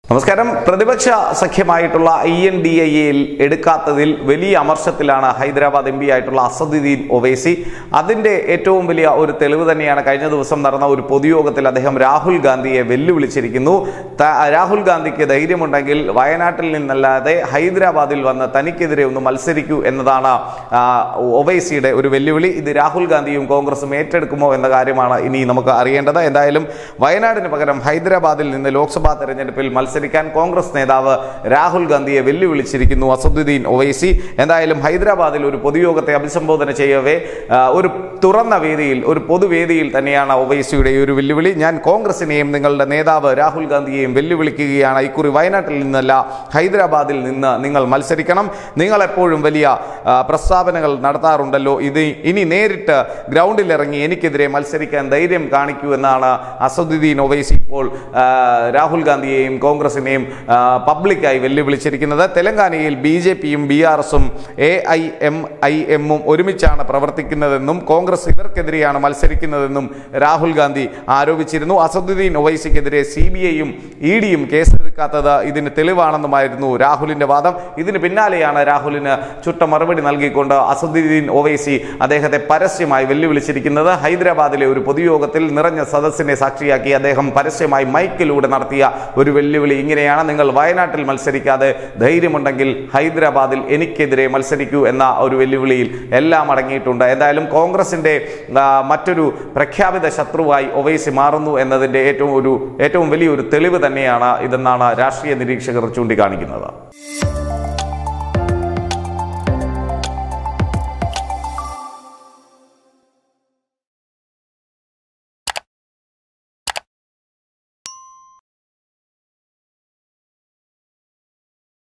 നമസ്കാരം പ്രതിപക്ഷ സഖ്യമായിട്ടുള്ള ഐ എൻ ഡി ഐ എയിൽ എടുക്കാത്തതിൽ വലിയ അമർഷത്തിലാണ് ഹൈദരാബാദ് എം പി ആയിട്ടുള്ള അസദുദ്ദീൻ ഒവൈസി അതിന്റെ ഏറ്റവും വലിയ ഒരു തെളിവ് തന്നെയാണ് കഴിഞ്ഞ ദിവസം നടന്ന ഒരു പൊതുയോഗത്തിൽ അദ്ദേഹം രാഹുൽ ഗാന്ധിയെ വെല്ലുവിളിച്ചിരിക്കുന്നു ത- രാഹുൽ ഗാന്ധിക്ക് ധൈര്യമുണ്ടെങ്കിൽ വയനാട്ടിൽ നിന്നല്ലാതെ ഹൈദരാബാദിൽ വന്ന് തനിക്കെതിരെ ഒന്ന് മത്സരിക്കൂ എന്നതാണ് ആ, ഒവൈസിയുടെ ഒരു വെല്ലുവിളി ഇത് രാഹുൽ ഗാന്ധിയും കോൺഗ്രസും ഏറ്റെടുക്കുമോ എന്ന കാര്യമാണ് ഇനി നമുക്ക് അറിയേണ്ടത് എന്തായാലും വയനാടിന് പകരം ഹൈദരാബാദിൽ നിന്ന് ലോക്സഭാ തെരഞ്ഞെടുപ്പിൽ മത്സരിക്കാൻ കോൺഗ്രസ് നേതാവ് രാഹുൽ ഗാന്ധിയെ വെല്ലുവിളിച്ചിരിക്കുന്നു അസദുദ്ദീൻ ഒവൈസി എന്തായാലും ഹൈദരാബാദിൽ ഒരു പൊതുയോഗത്തെ അഭിസംബോധന ചെയ്യവേ ആ, ഒരു തുറന്ന വേദിയിൽ ഒരു പൊതുവേദിയിൽ തന്നെയാണ് ഒവൈസിയുടെ ഈ ഒരു വെല്ലുവിളി ഞാൻ കോൺഗ്രസിനെയും നിങ്ങളുടെ നേതാവ് രാഹുൽ ഗാന്ധിയെയും വെല്ലുവിളിക്കുകയാണ് ഇക്കുറി വയനാട്ടിൽ നിന്നല്ല ഹൈദരാബാദിൽ നിന്ന് നിങ്ങൾ മത്സരിക്കണം നിങ്ങൾ എപ്പോഴും വലിയ ആ, പ്രസ്താവനകൾ നടത്താറുണ്ടല്ലോ ഇത് ഇനി നേരിട്ട് ഗ്രൗണ്ടിൽ ഇറങ്ങി എനിക്കെതിരെ മത്സരിക്കാൻ ധൈര്യം കാണിക്കൂ എന്നാണ് അസദുദ്ദീൻ ഒവൈസി ഇപ്പോൾ ആ, രാഹുൽ ഗാന്ധിയെയും കോൺഗ്രസിനെയും ആ, പബ്ലിക്കായി വെല്ലുവിളിച്ചിരിക്കുന്നത് തെലങ്കാനയിൽ ബി ജെ പിയും ബി ആർ എസും എ ഐ എം ഐ എമ്മും ഒരുമിച്ചാണ് പ്രവർത്തിക്കുന്നതെന്നും കോൺഗ്രസ് ഇവർക്കെതിരെയാണ് മത്സരിക്കുന്നതെന്നും രാഹുൽ ഗാന്ധി ആരോപിച്ചിരുന്നു അസദുദ്ദീൻ ഒവൈസിക്കെതിരെ സി ബി ഐയും ഇ ഡിയും കേസെടുക്കാത്തത് ഇതിന് തെളിവാണെന്നുമായിരുന്നു രാഹുലിന്റെ വാദം ഇതിന് പിന്നാലെയാണ് രാഹുലിന് ചുട്ട മറുപടി നൽകിക്കൊണ്ട് അസദുദ്ദീൻ ഒവൈസി അദ്ദേഹത്തെ പരസ്യമായി വെല്ലുവിളിച്ചിരിക്കുന്നത് ഹൈദരാബാദിലെ ഒരു പൊതുയോഗത്തിൽ നിറഞ്ഞ സദസ്സിനെ സാക്ഷിയാക്കി അദ്ദേഹം പരസ്യമായി മൈക്കിലൂടെ നടത്തിയ ഒരു വെല്ലുവിളി ഇങ്ങനെയാണ് നിങ്ങൾ വയനാട്ടിൽ മത്സരിക്കാതെ ധൈര്യമുണ്ടെങ്കിൽ ഹൈദരാബാദിൽ എനിക്കെതിരെ മത്സരിക്കൂ എന്ന ഒരു വെല്ലുവിളിയിൽ എല്ലാം അടങ്ങിയിട്ടുണ്ട് എന്തായാലും കോൺഗ്രസിന്റെ ആ, മറ്റൊരു പ്രഖ്യാപിത ശത്രുവായി ഒവൈസി മാറുന്നു എന്നതിന്റെ ഏറ്റവും ഒരു ഏറ്റവും വലിയൊരു തെളിവ് തന്നെയാണ് ഇതെന്നാണ് രാഷ്ട്രീയ നിരീക്ഷകർ ചൂണ്ടിക്കാണിക്കുന്നത്